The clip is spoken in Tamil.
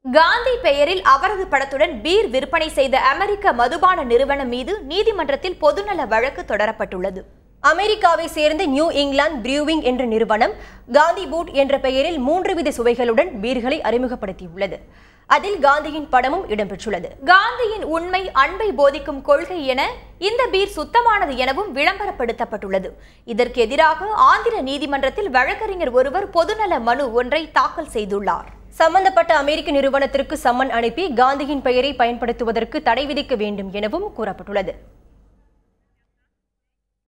காந்தி பெயரில் அவரது படத்துடன் பீர் விற்பனை செய்த அமெரிக்க மதுபான நிறுவனம் மீது நீதிமன்றத்தில் பொதுநல வழக்கு தொடரப்பட்டுள்ளது அமெரிக்காவை சேர்ந்த நியூ இங்கிலாந்து பிரியூவிங் என்ற நிறுவனம் காந்தி பூட் என்ற பெயரில் மூன்று வித சுவைகளுடன் பீர்களை அறிமுகப்படுத்தியுள்ளது அதில் காந்தியின் படமும் இடம்பெற்றுள்ளது காந்தியின் உண்மை அன்பை போதிக்கும் கொள்கை என இந்த பீர் சுத்தமானது எனவும் விளம்பரப்படுத்தப்பட்டுள்ளது இதற்கு எதிராக ஆந்திர நீதிமன்றத்தில் வழக்கறிஞர் ஒருவர் பொதுநல மனு ஒன்றை தாக்கல் செய்துள்ளார் சம்பந்தப்பட்ட அமெரிக்க நிறுவனத்திற்கு சம்மன் அனுப்பி காந்தியின் பெயரை பயன்படுத்துவதற்கு தடை விதிக்க வேண்டும் எனவும் கூறப்பட்டுள்ளது